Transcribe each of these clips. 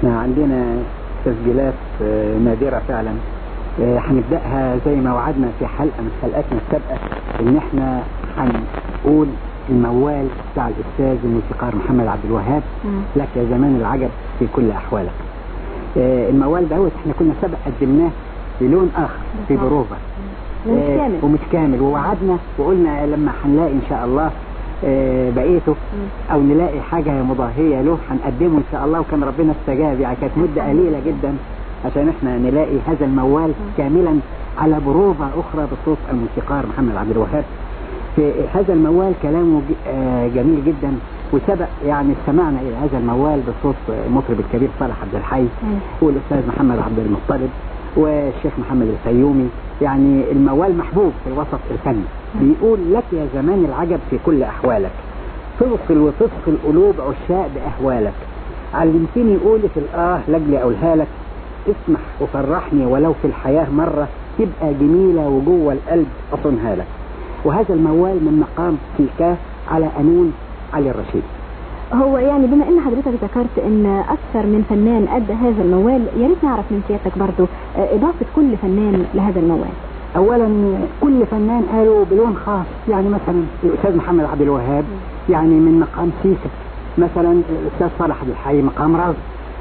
احنا عندنا تسجيلات آه، نادرة فعلا آه، هنبدأها زي ما وعدنا في حلقة من حلقاتنا السابقة ان احنا هنقول الموال بتاع الاستاذ الموسيقار محمد عبد الوهاب مم. لك يا زمان العجب في كل احوالك آه، الموال دوت احنا كنا سبق قدمناه بلون اخر في بالظبط. بروفة ومش آه، كامل ومش كامل ووعدنا وقلنا لما هنلاقي ان شاء الله آه، بقيته او نلاقي حاجة مضاهية له هنقدمه ان شاء الله وكان ربنا استجاب يعني كانت مدة قليلة جدا عشان احنا نلاقي هذا الموال كاملا على بروفة اخرى بصوت الموسيقار محمد عبد الوهاب في هذا الموال كلامه ج- آه، جميل جدا وسبق يعني استمعنا الى هذا الموال بصوت المطرب الكبير صالح عبد الحي مم. والاستاذ محمد عبد المطلب والشيخ محمد الفيومي يعني الموال محبوب في الوسط الفني بيقول لك يا زمان العجب في كل احوالك تغسل وتصفي القلوب عشاق باهوالك علمتني قولة الاه لاجلي اقولها لك اسمح وفرحني ولو في الحياة مرة تبقى جميلة وجوه القلب اصونها لك وهذا الموال من مقام سيكاه على قانون علي الرشيد هو يعني بما ان حضرتك ذكرت ان اكثر من فنان ادى هذا الموال يا ريت نعرف من سيادتك برضو آه، اضافه كل فنان لهذا الموال اولا كل فنان قالوا بلون خاص يعني مثلا الاستاذ محمد عبد الوهاب يعني من مقام سيكا مثلا الاستاذ صالح عبد الحي مقام رز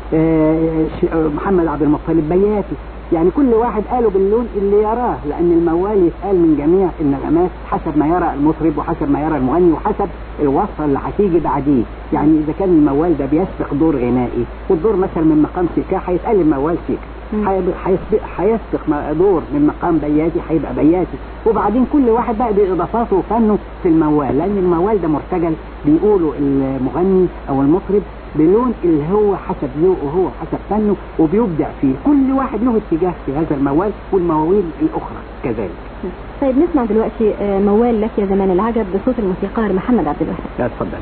آه، ش- آه، محمد عبد المطلب بياتي يعني كل واحد قالوا باللون اللي يراه لان الموال يتقال من جميع النغمات حسب ما يرى المطرب وحسب ما يرى المغني وحسب الوصفه اللي هتيجي بعديه يعني اذا كان الموال ده بيسبق دور غنائي والدور مثلا من مقام سيكا هيتقال الموال سيكا مم. هيبقى- هيسبق هيسبق ما- دور من مقام بياتي هيبقى بياتي وبعدين كل واحد بقى باضافاته وفنه في الموال لان الموال ده مرتجل بيقولوا المغني او المطرب بلون اللي هو حسب ذوقه هو حسب فنه وبيبدع فيه كل واحد له اتجاه في هذا الموال والمواويل الاخرى كذلك طيب نسمع دلوقتي آه، موال لك يا زمان العجب بصوت الموسيقار محمد عبد الوهاب لا اتفضل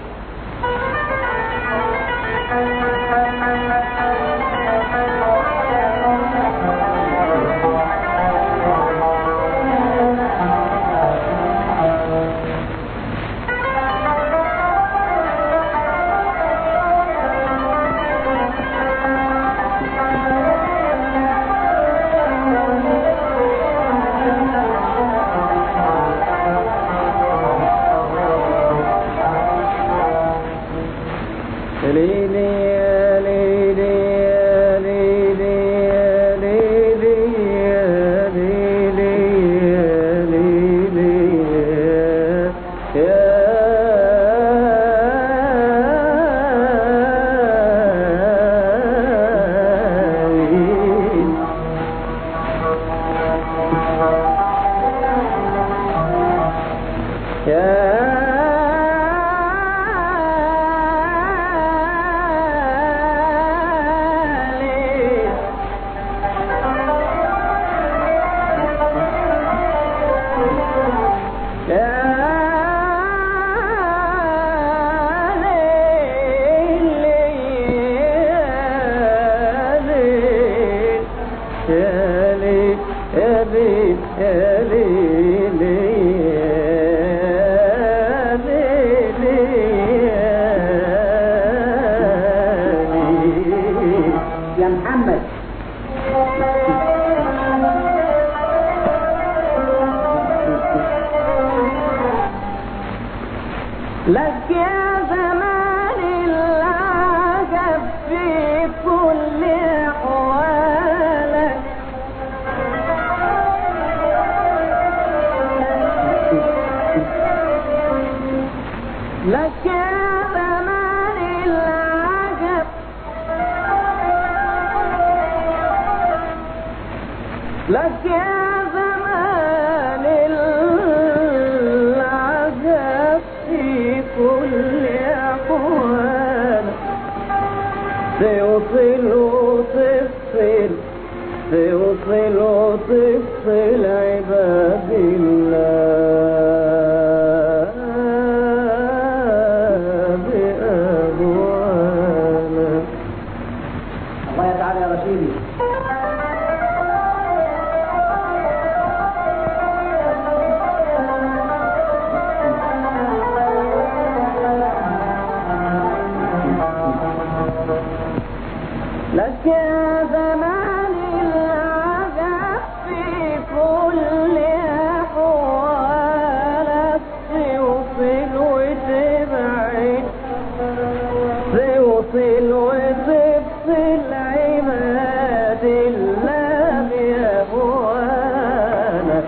يا محمد لك يا زمان العجب في كل أحوالك لك يا زمان العجب لك يا زمان العجب في كل أحوال توصل وتفصل توصل وتفصل عباد الله بأهوالك الله يجعل يا رشيدي لك يا زمان العجب في كل أحوالك توصل وتبعد توصل وتفصل عباد الله بأهوالك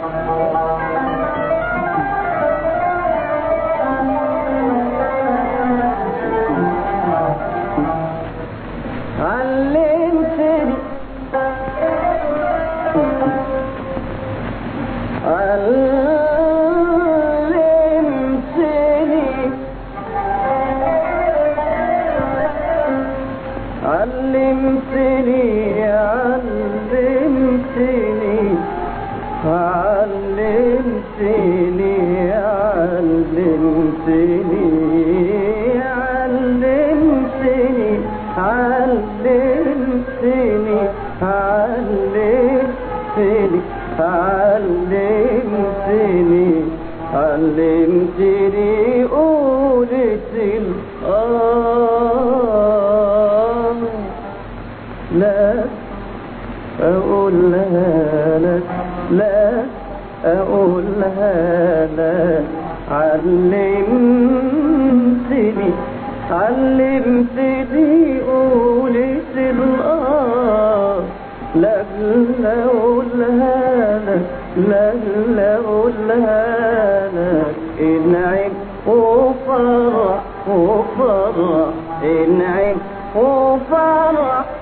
علمتني علمتني علمتني علمتني علمتني علمتني علمتني علمتني علمتني علمتني علمتني قولت الآه لا أقولها لك لا أقولها لك علمتني علمتني قولت الآه لا لا أقولها لك لا لا أقولها لك انعم وفرح وفرح انعم وفرح